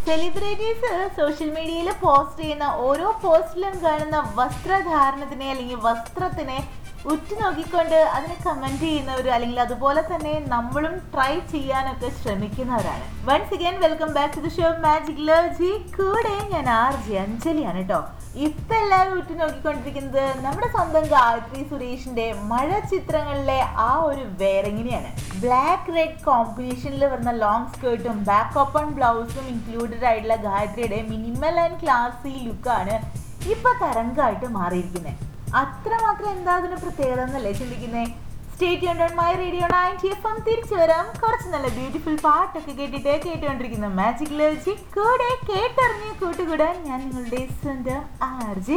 celebrities social മീഡിയയിൽ post ചെയ്യുന്ന ഓരോ പോസ്റ്റിലും കാണുന്ന വസ്ത്രധാരണത്തിനെ അല്ലെങ്കിൽ വസ്ത്രത്തിനെ ഉറ്റുനോക്കിക്കൊണ്ട് അതിനെ കമന്റ് ചെയ്യുന്നവർ അല്ലെങ്കിൽ അതുപോലെ തന്നെ നമ്മളും ട്രൈ ചെയ്യാനൊക്കെ ശ്രമിക്കുന്നവരാണ് once again welcome back to the show magic ലർജി കൂടെ ഞാൻ ആർ ജി അഞ്ജലിയാണ് കേട്ടോ ഇപ്പൊ എല്ലാവരും ഉറ്റുനോക്കിക്കൊണ്ടിരിക്കുന്നത് നമ്മുടെ സ്വന്തം ഗായത്രി സുരേഷിന്റെ മഴ ചിത്രങ്ങളിലെ ആ ഒരു വേറെങ്ങനെയാണ് ബ്ലാക്ക് റെഡ് കോമ്പിനേഷനിൽ വരുന്ന ലോങ് സ്കേർട്ടും ബാക്ക് ഓപ്പൺ ബ്ലൗസും ഇൻക്ലൂഡഡ് ആയിട്ടുള്ള ഗായത്രിയുടെ മിനിമൽ ആൻഡ് ക്ലാസി ലുക്കാണ് ഇപ്പൊ തരംഗമായിട്ട് മാറിയിരിക്കുന്നത് അത്രമാത്രം എന്താ അതിന് പ്രത്യേകത എന്നല്ലേ ചിന്തിക്കുന്നേ stay on my radio ninety F M തിരിച്ചു വരാം കുറച്ച് നല്ല ബ്യൂട്ടിഫുൾ പാട്ടൊക്കെ കേട്ടിട്ട് കേട്ടുകൊണ്ടിരിക്കുന്ന മാജിക് ലർജി കൂടെ കേട്ടറിഞ്ഞ് കൂട്ടുകൂടാൻ ഞാൻ നിങ്ങളുടെ സ്വന്തം ആർജി